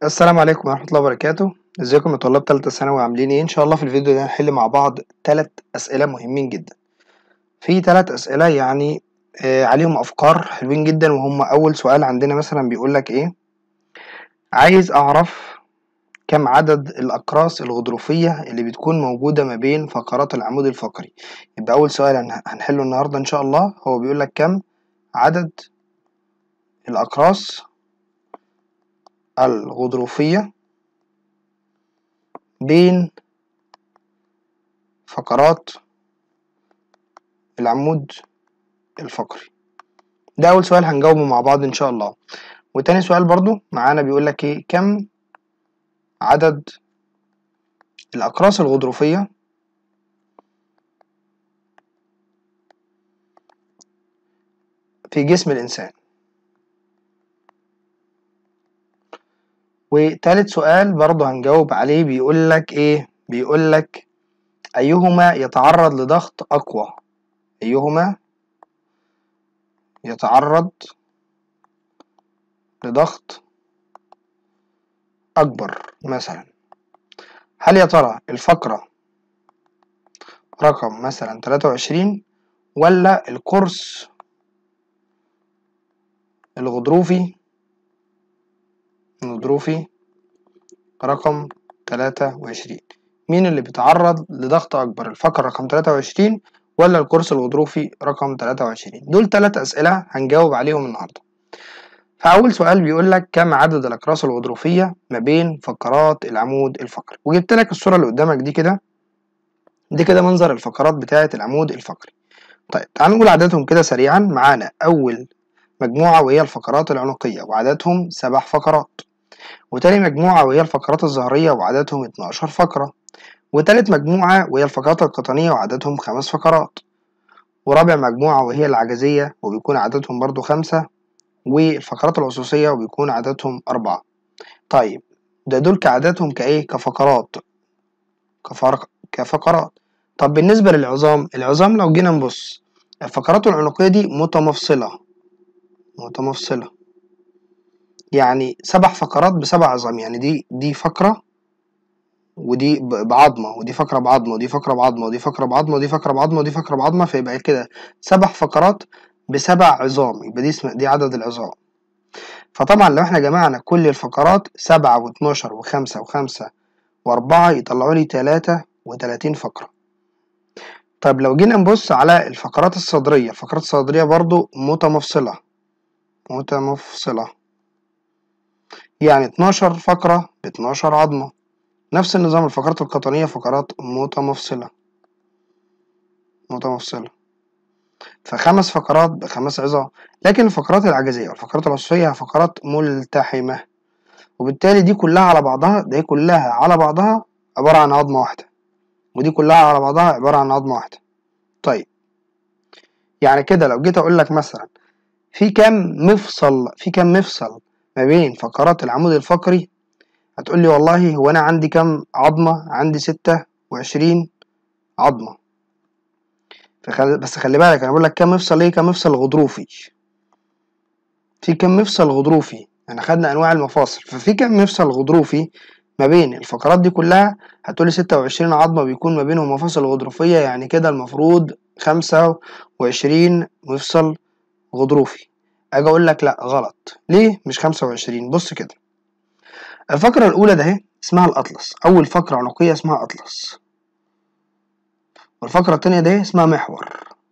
السلام عليكم ورحمة الله وبركاته ازيكم يا طلاب تالتة ثانوي عاملين ايه ان شاء الله في الفيديو ده هنحل مع بعض تلات اسئلة مهمين جدا في تلات اسئلة يعني آه عليهم افكار حلوين جدا وهم اول سؤال عندنا مثلا بيقول لك ايه عايز اعرف كم عدد الاقراص الغضروفية اللي بتكون موجودة ما بين فقرات العمود الفقري يبقى اول سؤال هن- هنحله النهاردة ان شاء الله هو بيقول لك كم عدد الاقراص الغضروفية بين فقرات العمود الفقري ده أول سؤال هنجاوبه مع بعض إن شاء الله وتاني سؤال برضو معانا بيقول لك إيه كم عدد الأقراص الغضروفية في جسم الإنسان وتالت سؤال برضو هنجاوب عليه بيقول لك إيه بيقول لك أيهما يتعرض لضغط أقوى أيهما يتعرض لضغط أكبر مثلا هل يا ترى الفقرة رقم مثلا 23 ولا القرص الغضروفي الغضروفي رقم 23 مين اللي بيتعرض لضغط أكبر الفقرة رقم 23 ولا القرص الغضروفي رقم 23 دول ثلاث أسئلة هنجاوب عليهم النهاردة فأول سؤال بيقول لك كم عدد الأقراص الغضروفية ما بين فقرات العمود الفقري وجبت لك الصورة اللي قدامك دي كده دي كده منظر الفقرات بتاعة العمود الفقري طيب تعالوا نقول عددهم كده سريعا معانا أول مجموعة وهي الفقرات العنقية وعددهم سبع فقرات وتاني مجموعة وهي الفقرات الظهرية وعددهم 12 فقرة وتالت مجموعة وهي الفقرات القطنية وعددهم خمس فقرات ورابع مجموعة وهي العجزية وبيكون عددهم برضو خمسة والفقرات العصوصية وبيكون عددهم أربعة طيب ده دول كعددهم كإيه كفقرات كفرق كفقرات طب بالنسبة للعظام العظام لو جينا نبص الفقرات العنقية دي متمفصلة متمفصلة يعني سبع فقرات بسبع عظام يعني دي دي فقرة ودي ب- بعظمة ودي فقرة بعظمة ودي فقرة بعظمة ودي فقرة بعظمة ودي فقرة بعظمة ودي فقرة بعظمة فيبقى كده سبع فقرات بسبع عظام يبقى دي اسم دي عدد العظام فطبعا لو احنا جمعنا كل الفقرات سبعة واتناشر وخمسة وخمسة وأربعة يطلعوا لي تلاتة وتلاتين فقرة طيب لو جينا نبص على الفقرات الصدرية الفقرات الصدرية برضو متمفصلة متمفصلة يعني 12 فقرة ب 12 عظمة نفس النظام الفقرات القطنية فقرات متمفصلة متمفصلة فخمس فقرات بخمس عظام لكن الفقرات العجزية والفقرات العصفية فقرات ملتحمة وبالتالي دي كلها على بعضها دي كلها على بعضها عبارة عن عظمة واحدة ودي كلها على بعضها عبارة عن عظمة واحدة طيب يعني كده لو جيت أقول لك مثلا في كم مفصل في كم مفصل ما بين فقرات العمود الفقري هتقول لي والله هو أنا عندي كم عظمة عندي ستة وعشرين عظمة فخل... بس خلي بالك أنا بقول لك كم مفصل إيه كم مفصل غضروفي في كم مفصل غضروفي يعني خدنا أنواع المفاصل ففي كم مفصل غضروفي ما بين الفقرات دي كلها هتقولي ستة وعشرين عظمة بيكون ما بينهم مفاصل غضروفية يعني كده المفروض خمسة وعشرين مفصل غضروفي أجي أقول لك لأ غلط ليه مش خمسة وعشرين بص كده الفقرة الأولى ده اهي اسمها الأطلس أول فقرة عنقية اسمها أطلس والفقرة التانية ده اسمها محور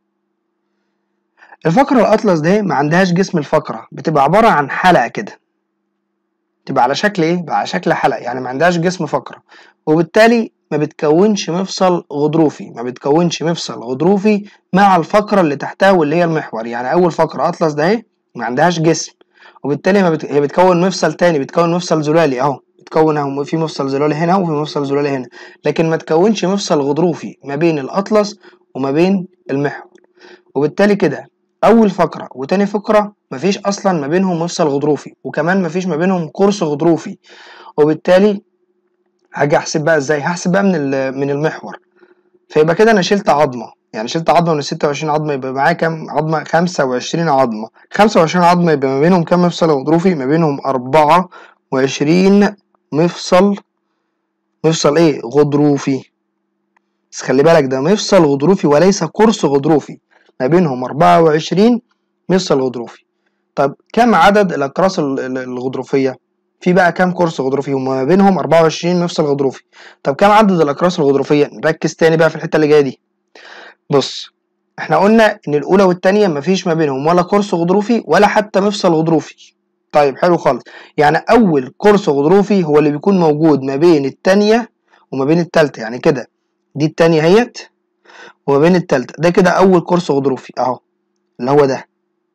الفقرة الأطلس ده ما عندهاش جسم الفقرة بتبقى عبارة عن حلقة كده تبقى على شكل ايه؟ بقى على شكل حلقة يعني ما عندهاش جسم فقرة وبالتالي ما بتكونش مفصل غضروفي ما بتكونش مفصل غضروفي مع الفقرة اللي تحتها واللي هي المحور يعني أول فقرة أطلس ده اهي ما عندهاش جسم وبالتالي ما بت... هي بتكون مفصل تاني بتكون مفصل زلالي اهو بتكون اهو في مفصل زلالي هنا وفي مفصل زلالي هنا لكن ما تكونش مفصل غضروفي ما بين الأطلس وما بين المحور وبالتالي كده اول فقره وتاني فقره مفيش اصلا ما بينهم مفصل غضروفي وكمان مفيش ما بينهم قرص غضروفي وبالتالي هاجي احسب بقى ازاي هحسب بقى من ال- من المحور فيبقى كده انا شلت عظمه يعني شلت عظمة من الستة وعشرين عظمة يبقى معايا كام عظمة خمسة وعشرين عظمة خمسة وعشرين عظمة يبقى ما بينهم كام مفصل غضروفي ما بينهم أربعة وعشرين مفصل مفصل ايه غضروفي بس خلي بالك ده مفصل غضروفي وليس قرص غضروفي ما بينهم 24 مفصل غضروفي طب كم عدد الاقراص ال- ال- الغضروفيه في بقى كام قرص غضروفي هما ما بينهم 24 مفصل غضروفي طب كم عدد الاقراص الغضروفيه نركز تاني بقى في الحته اللي جايه دي بص احنا قلنا ان الاولى والتانية مفيش ما بينهم ولا قرص غضروفي ولا حتى مفصل غضروفي طيب حلو خالص يعني اول قرص غضروفي هو اللي بيكون موجود ما بين التانية وما بين التالتة يعني كده دي التانية اهيت وما بين التالتة ده كده اول قرص غضروفي اهو اللي هو ده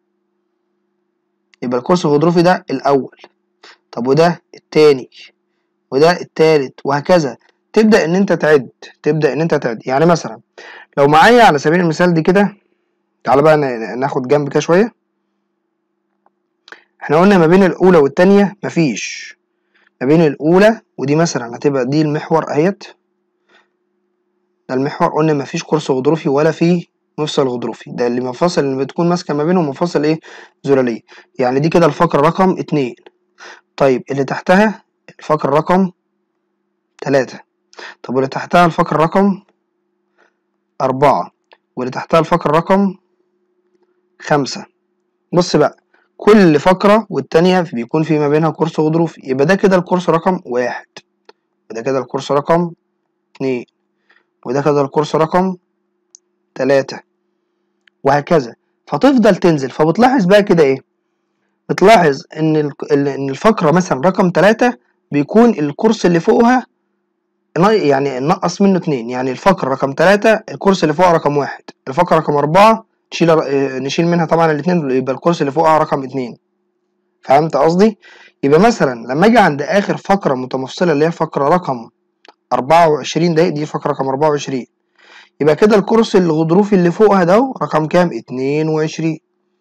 يبقى القرص الغضروفي ده الاول طب وده التاني وده التالت وهكذا تبدأ ان انت تعد تبدأ ان انت تعد يعني مثلا لو معايا على سبيل المثال دي كده تعالى بقى ن- ناخد جنب كده شوية احنا قلنا ما بين الأولى والتانية مفيش ما بين الأولى ودي مثلا هتبقى دي المحور اهيت ده المحور قلنا مفيش قرص غضروفي ولا فيه مفصل غضروفي ده اللي مفاصل اللي بتكون ماسكة ما بينهم مفاصل ايه زلالية يعني دي كده الفقرة رقم اتنين طيب اللي تحتها الفقرة رقم تلاتة طب واللي تحتها الفقرة رقم أربعة واللي تحتها الفقرة رقم خمسة بص بقى كل فقرة والتانية بيكون في ما بينها قرص غضروفي يبقى ده كده القرص رقم واحد وده كده القرص رقم اتنين وده كده القرص رقم تلاتة وهكذا فتفضل تنزل فبتلاحظ بقى كده ايه بتلاحظ ان ال- ال- ان الفقرة مثلا رقم تلاتة بيكون القرص اللي فوقها نا- يعني نقص منه اتنين يعني الفقرة رقم تلاتة القرص اللي فوقها رقم واحد الفقرة رقم أربعة نشيل اه، نشيل منها طبعا الاتنين يبقى القرص اللي فوقها رقم اتنين فهمت قصدي؟ يبقى مثلا لما اجي عند آخر فقرة متمفصلة اللي هي الفقرة رقم أربعة وعشرين ده دي فقرة رقم أربعة وعشرين يبقى كده القرص الغضروفي اللي فوقها ده رقم كام؟ اتنين وعشرين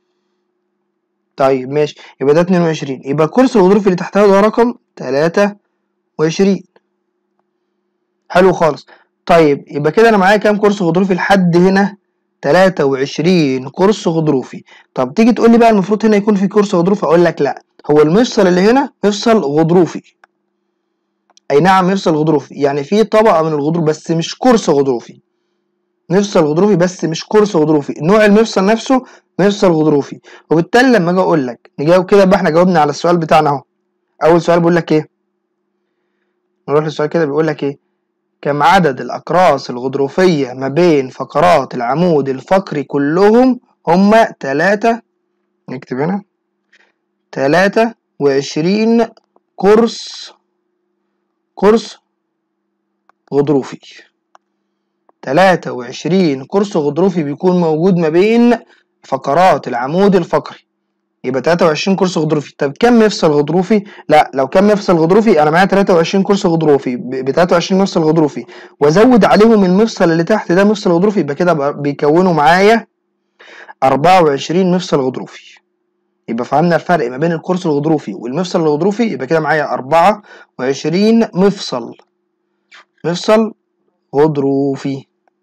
طيب ماشي يبقى ده اتنين وعشرين يبقى القرص الغضروفي اللي تحتها ده رقم تلاتة وعشرين حلو خالص طيب يبقى كده انا معايا كام قرص غضروفي لحد هنا 23 قرص غضروفي طب تيجي تقول لي بقى المفروض هنا يكون في قرص غضروفي اقول لك لا هو المفصل اللي هنا مفصل غضروفي اي نعم مفصل غضروفي يعني في طبقه من الغضروف بس مش قرص غضروفي مفصل غضروفي بس مش قرص غضروفي نوع المفصل نفسه مفصل غضروفي وبالتالي لما اجي اقول لك نجاوب كده بقى احنا جاوبنا على السؤال بتاعنا اهو اول سؤال بيقول لك ايه نروح للسؤال كده بيقول لك ايه كم عدد الأقراص الغضروفية ما بين فقرات العمود الفقري كلهم هما تلاتة نكتب هنا تلاتة وعشرين قرص قرص غضروفي تلاتة وعشرين قرص غضروفي بيكون موجود ما بين فقرات العمود الفقري يبقى 23 قرص غضروفي طب كم مفصل غضروفي لا لو كم مفصل غضروفي انا معايا 23 قرص غضروفي ب 23 مفصل غضروفي وازود عليهم المفصل اللي تحت ده مفصل غضروفي يبقى كده بقى- بيكونوا معايا 24 مفصل غضروفي يبقى فهمنا الفرق ما بين القرص الغضروفي والمفصل الغضروفي يبقى كده معايا 24 مفصل مفصل غضروفي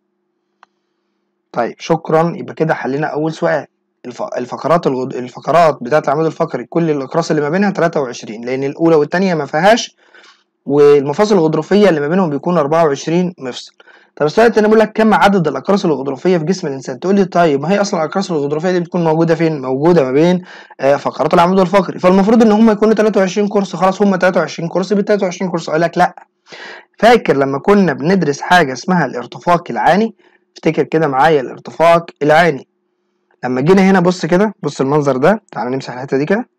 طيب شكرا يبقى كده حلينا اول سؤال الف- الفقرات الغض... الفقرات بتاعه العمود الفقري كل الاقراص اللي ما بينها 23 لان الاولى والثانيه ما فيهاش والمفاصل الغضروفيه اللي ما بينهم بيكون 24 مفصل طب السؤال التاني بيقول لك كم عدد الاقراص الغضروفيه في جسم الانسان تقول لي طيب ما هي اصلا الاقراص الغضروفيه دي بتكون موجوده فين موجوده ما بين آه، فقرات العمود الفقري فالمفروض ان هم يكونوا 23 قرص خلاص هم 23 قرص بال 23 قرص اقول لك لا فاكر لما كنا بندرس حاجه اسمها الارتفاق العاني افتكر كده معايا الارتفاق العاني لما جينا هنا بص كده بص المنظر ده تعالى نمسح الحته دي كده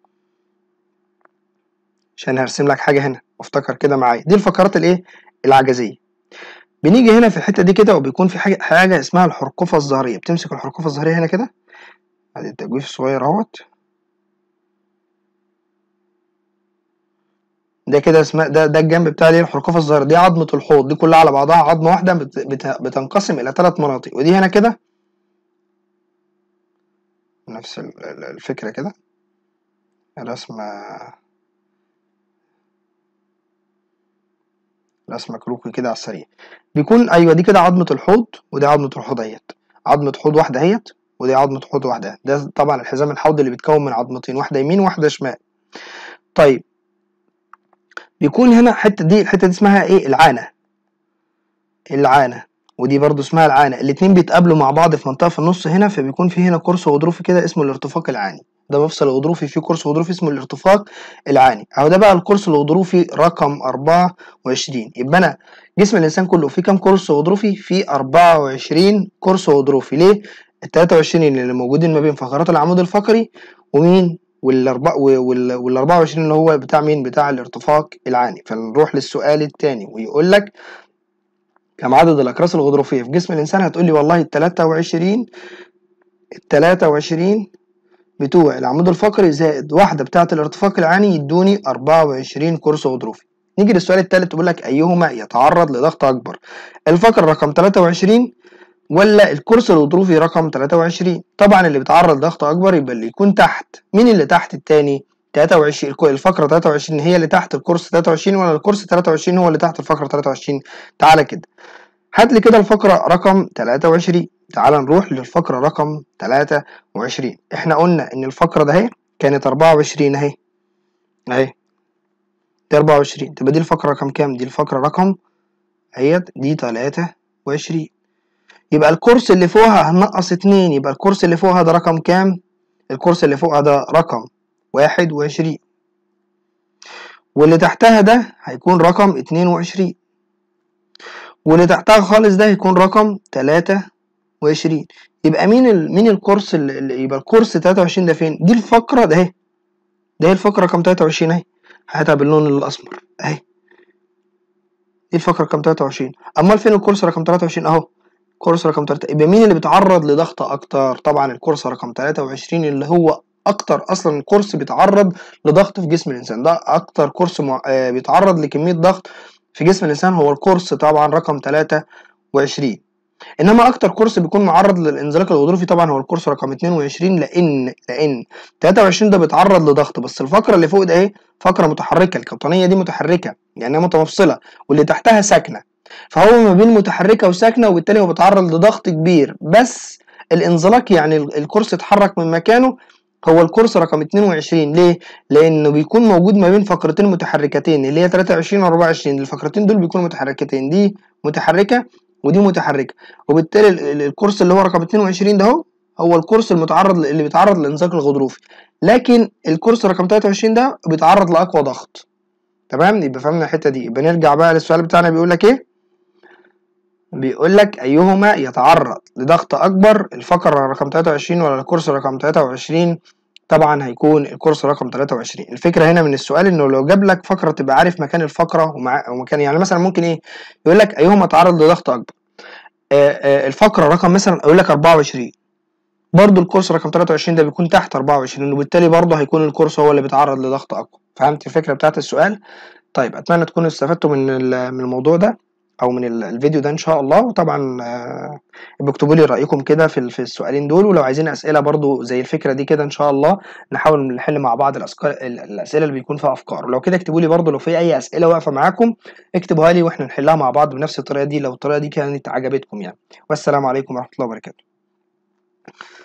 عشان هرسم لك حاجه هنا وافتكر كده معايا دي الفقرات الايه العجزيه بنيجي هنا في الحته دي كده وبيكون في حاجه حاجه اسمها الحرقفه الظهريه بتمسك الحرقفه الظهريه هنا كده ادي التجويف الصغير اهوت ده كده اسمها ده ده الجنب بتاع دي الحرقفه الظهريه دي عظمه الحوض دي كلها على بعضها عظمه واحده بت بت بتنقسم الى ثلاث مناطق ودي هنا كده نفس ال- ال- الفكره كده رسمه رسمه كروكي كده على السريع بيكون ايوه دي كده عظمه الحوض ودي عظمه الحوض اهيت عظمه حوض واحده اهيت ودي عظمه حوض واحده اهيت. ده طبعا الحزام الحوض اللي بيتكون من عظمتين واحده يمين وواحده شمال طيب بيكون هنا الحته دي الحته دي اسمها ايه العانه العانه ودي برضو اسمها العانه الاتنين بيتقابلوا مع بعض في منطقه في النص هنا فبيكون في هنا قرص غضروفي كده اسمه الارتفاق العاني ده مفصل غضروفي فيه قرص غضروفي اسمه الارتفاق العاني اهو ده بقى القرص الغضروفي رقم 24 يبقى انا جسم الانسان كله فيه كام قرص غضروفي فيه 24 قرص غضروفي ليه ال 23 اللي موجودين ما بين فقرات العمود الفقري ومين والأربع وال وال 24 اللي هو بتاع مين بتاع الارتفاق العاني فنروح للسؤال الثاني ويقول لك كم عدد الاقراص الغضروفيه في جسم الانسان هتقول لي والله ال 23 ال 23 بتوع العمود الفقري زائد واحده بتاعه الارتفاق العاني يدوني 24 قرص غضروفي نيجي للسؤال الثالث بيقول لك ايهما يتعرض لضغط اكبر الفقره رقم 23 ولا القرص الغضروفي رقم 23 طبعا اللي بيتعرض لضغط اكبر يبقى اللي يكون تحت مين اللي تحت التاني 23 الفقره 23 هي اللي تحت القرص 23 ولا القرص 23 هو اللي تحت الفقره 23 تعالى كده هات لي كده الفقره رقم 23 تعال نروح للفقره رقم 23 احنا قلنا ان الفقره ده اهي كانت 24 اهي اهي دي 24 تبقى دي الفقره رقم كام دي الفقره رقم اهيت دي 23 يبقى الكورس اللي فوقها هنقص اتنين يبقى الكورس اللي فوقها ده رقم كام الكورس اللي فوقها ده رقم واحد وعشرين واللي تحتها ده هيكون رقم اتنين وعشرين واللي تحتها خالص ده هيكون رقم تلاتة وعشرين يبقى مين ال... مين الكورس اللي يبقى الكورس تلاتة وعشرين ده فين دي الفقرة ده اهي ده هي الفقرة رقم تلاتة وعشرين اهي هاتها باللون الأسمر اهي دي الفقرة رقم تلاتة وعشرين أمال فين الكورس رقم تلاتة وعشرين أهو كورس رقم 3 يبقى مين اللي بيتعرض لضغط اكتر طبعا الكورس رقم 23 اللي هو اكتر اصلا كورس بيتعرض لضغط في جسم الانسان ده اكتر كورس مع... آه بيتعرض لكميه ضغط في جسم الانسان هو الكورس طبعا رقم 23 انما اكتر كورس بيكون معرض للانزلاق الغضروفي طبعا هو الكورس رقم 22 لان لان 23 ده بيتعرض لضغط بس الفقره اللي فوق ده اهي فقره متحركه القطنيه دي متحركه يعني متمفصله واللي تحتها ساكنه فهو ما بين متحركة وساكنة وبالتالي هو بيتعرض لضغط كبير بس الانزلاق يعني الكرسي اتحرك من مكانه هو الكورس رقم 22 ليه؟ لأنه بيكون موجود ما بين فقرتين متحركتين اللي هي 23 و 24 الفقرتين دول بيكونوا متحركتين دي متحركة ودي متحركة وبالتالي الكورس اللي هو رقم 22 ده هو هو الكورس المتعرض اللي بيتعرض للانزلاق الغضروفي لكن الكورس رقم 23 ده بيتعرض لأقوى ضغط تمام يبقى فهمنا الحتة دي يبقى نرجع بقى للسؤال بتاعنا بيقول لك ايه؟ بيقول لك ايهما يتعرض لضغط اكبر الفقره رقم 23 ولا الكورس رقم 23 طبعا هيكون الكورس رقم 23 الفكره هنا من السؤال انه لو جاب لك فقره تبقى عارف مكان الفقره ومع ومكان يعني مثلا ممكن ايه يقول لك ايهما تعرض لضغط اكبر آآ آآ الفقره رقم مثلا يقول لك 24 برضو الكورس رقم 23 ده بيكون تحت 24 وبالتالي برضو هيكون الكورس هو اللي بيتعرض لضغط اقوى فهمت الفكره بتاعت السؤال طيب اتمنى تكونوا استفدتوا من من الموضوع ده او من الفيديو ده ان شاء الله وطبعا اكتبوا لي رايكم كده في في السؤالين دول ولو عايزين اسئله برضو زي الفكره دي كده ان شاء الله نحاول نحل مع بعض الاسئله اللي بيكون فيها افكار ولو كده اكتبوا لي برضو لو في اي اسئله واقفه معاكم اكتبوها لي واحنا نحلها مع بعض بنفس الطريقه دي لو الطريقه دي كانت عجبتكم يعني والسلام عليكم ورحمه الله وبركاته